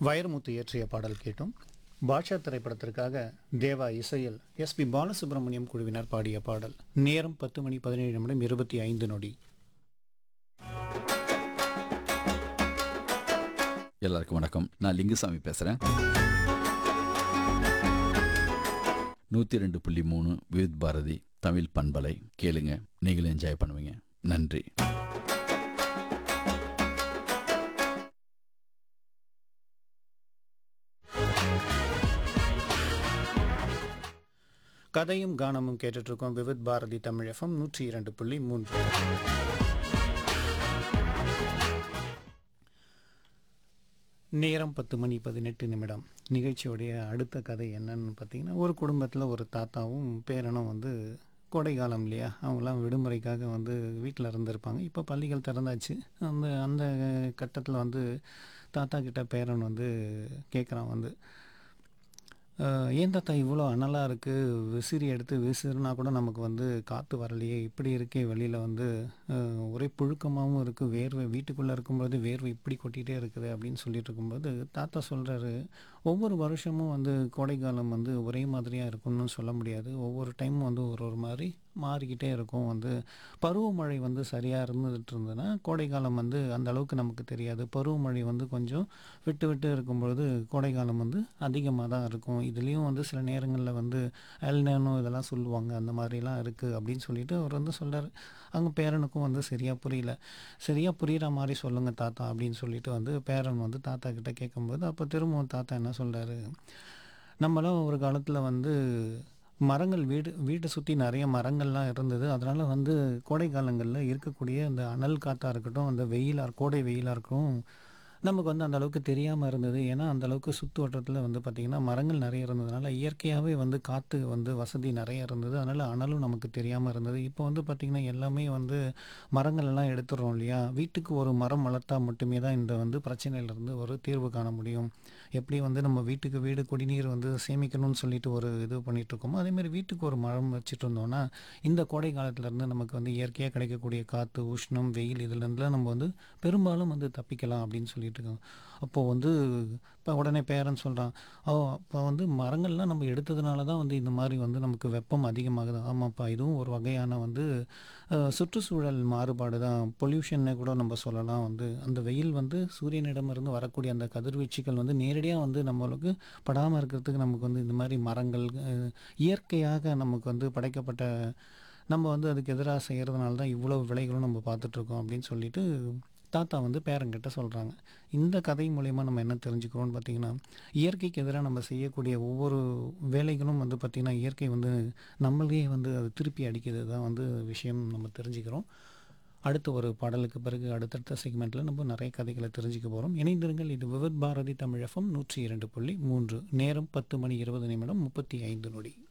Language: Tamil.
வைரமுத்து இயற்றிய பாடல் கேட்டோம் பாஷா திரைப்படத்திற்காக தேவா இசையில் எஸ்பி பாலசுப்ரமணியம் குழுவினர் பாடிய பாடல் நேரம் பத்து மணி பதினேழு நிமிடம் இருபத்தி ஐந்து நொடி எல்லாருக்கும் வணக்கம் நான் லிங்குசாமி பேசுகிறேன் நூற்றி ரெண்டு புள்ளி மூணு விவித் பாரதி தமிழ் பண்பலை கேளுங்க நீங்களும் என்ஜாய் பண்ணுவீங்க நன்றி கதையும் கானமும் கேட்டுட்டு இருக்கோம் விவித் பாரதி தமிழ் எஃப்எம் நூற்றி இரண்டு புள்ளி மூன்று நேரம் பத்து மணி பதினெட்டு நிமிடம் நிகழ்ச்சியுடைய அடுத்த கதை என்னன்னு பார்த்தீங்கன்னா ஒரு குடும்பத்தில் ஒரு தாத்தாவும் பேரனும் வந்து கோடை காலம் இல்லையா அவங்களாம் விடுமுறைக்காக வந்து வீட்டில் இருந்திருப்பாங்க இப்போ பள்ளிகள் திறந்தாச்சு அந்த அந்த கட்டத்தில் வந்து தாத்தா கிட்ட பேரன் வந்து கேட்குறான் வந்து "அஹ், ஏன் தாத்தா இவ்வளோ அனலாக இருக்குது விசிறி எடுத்து விசிறுனா கூட நமக்கு வந்து காற்று வரலையே இப்படி இருக்கே வெளியில் வந்து அஹ், ஒரே புழுக்கமாகவும் இருக்குது வேர்வை வீட்டுக்குள்ளே இருக்கும்போது வேர்வை இப்படி கொட்டிகிட்டே இருக்குது அப்படின்னு சொல்லிட்டு இருக்கும்போது தாத்தா சொல்கிறாரு ஒவ்வொரு வருஷமும் வந்து கோடைக்காலம் வந்து ஒரே மாதிரியாக இருக்கும்னு சொல்ல முடியாது ஒவ்வொரு டைமும் வந்து ஒரு ஒரு மாதிரி மாறிக்கிட்டே இருக்கும் வந்து பருவமழை வந்து சரியாக இருந்துகிட்டு இருந்ததுன்னா கோடைக்காலம் வந்து அந்த அளவுக்கு நமக்கு தெரியாது பருவமழை வந்து கொஞ்சம் விட்டு விட்டு இருக்கும்பொழுது கோடைக்காலம் வந்து அதிகமாக தான் இருக்கும் இதுலேயும் வந்து சில நேரங்களில் வந்து எல்னேனோ இதெல்லாம் சொல்லுவாங்க அந்த மாதிரிலாம் இருக்குது அப்படின்னு சொல்லிட்டு அவர் வந்து சொல்கிறார் அங்கே பேரனுக்கும் வந்து சரியாக புரியல சரியாக புரிகிற மாதிரி சொல்லுங்கள் தாத்தா அப்படின்னு சொல்லிட்டு வந்து பேரன் வந்து தாத்தா கிட்ட கேட்கும்போது அப்போ திரும்பவும் தாத்தா என்ன சொல்கிறாரு நம்மளாம் ஒரு காலத்தில் வந்து மரங்கள் வீடு வீட்டை சுற்றி நிறைய மரங்கள்லாம் இருந்தது அதனால் வந்து கோடை காலங்களில் இருக்கக்கூடிய அந்த அனல் காற்றாக இருக்கட்டும் அந்த வெயிலாக கோடை வெயிலாக இருக்கட்டும் நமக்கு வந்து அந்த அளவுக்கு தெரியாமல் இருந்தது ஏன்னா அந்த அளவுக்கு சுற்று வட்டத்தில் வந்து பார்த்திங்கன்னா மரங்கள் நிறைய இருந்ததுனால இயற்கையாகவே வந்து காற்று வந்து வசதி நிறைய இருந்தது அதனால் அனலும் நமக்கு தெரியாமல் இருந்தது இப்போ வந்து பார்த்திங்கன்னா எல்லாமே வந்து மரங்கள் எல்லாம் எடுத்துடுறோம் இல்லையா வீட்டுக்கு ஒரு மரம் வளர்த்தா மட்டுமே தான் இந்த வந்து பிரச்சனையிலேருந்து ஒரு தீர்வு காண முடியும் எப்படி வந்து நம்ம வீட்டுக்கு வீடு குடிநீர் வந்து சேமிக்கணும்னு சொல்லிட்டு ஒரு இது பண்ணிட்டு இருக்கோமோ அதேமாதிரி வீட்டுக்கு ஒரு மரம் வச்சுட்டு இருந்தோம்னா இந்த கோடை காலத்துலேருந்து நமக்கு வந்து இயற்கையாக கிடைக்கக்கூடிய காற்று உஷ்ணம் வெயில் இதுலேருந்துலாம் நம்ம வந்து பெரும்பாலும் வந்து தப்பிக்கலாம் அப்படின்னு சொல்லிட்டு இருக்கோம் அப்போது வந்து இப்போ உடனே பேரன் சொல்கிறான் ஓ அப்போ வந்து மரங்கள்லாம் நம்ம எடுத்ததுனால தான் வந்து இந்த மாதிரி வந்து நமக்கு வெப்பம் அதிகமாகுது ஆமாப்பா இதுவும் ஒரு வகையான வந்து அஹ், சுற்றுச்சூழல் மாறுபாடு தான் பொல்யூஷன்னு கூட நம்ம சொல்லலாம் வந்து அந்த வெயில் வந்து சூரியனிடமிருந்து வரக்கூடிய அந்த கதிர்வீச்சுகள் வந்து நேரடியாக வந்து நம்மளுக்கு படாமல் இருக்கிறதுக்கு நமக்கு வந்து இந்த மாதிரி மரங்கள் அஹ், இயற்கையாக நமக்கு வந்து படைக்கப்பட்ட நம்ம வந்து அதுக்கு எதிராக செய்கிறதுனால தான் இவ்வளோ விலைகளும் நம்ம பார்த்துட்ருக்கோம் அப்படின்னு சொல்லிட்டு தாத்தா வந்து பேரங்கிட்ட சொல்கிறாங்க இந்த கதை மூலயமா நம்ம என்ன தெரிஞ்சுக்கிறோம்னு பார்த்தீங்கன்னா இயற்கைக்கு எதிராக நம்ம செய்யக்கூடிய ஒவ்வொரு வேலைகளும் வந்து பார்த்திங்கன்னா இயற்கை வந்து நம்மளையே வந்து அது திருப்பி அடிக்கிறது தான் வந்து விஷயம் நம்ம தெரிஞ்சுக்கிறோம் அடுத்த ஒரு பாடலுக்கு பிறகு அடுத்தடுத்த செக்மெண்ட்டில் நம்ம நிறைய கதைகளை தெரிஞ்சுக்க போகிறோம் இணைந்திருங்கள் இது விவித் பாரதி தமிழகம் நூற்றி இரண்டு புள்ளி மூன்று நேரம் பத்து மணி இருபது நிமிடம் முப்பத்தி ஐந்து நொடி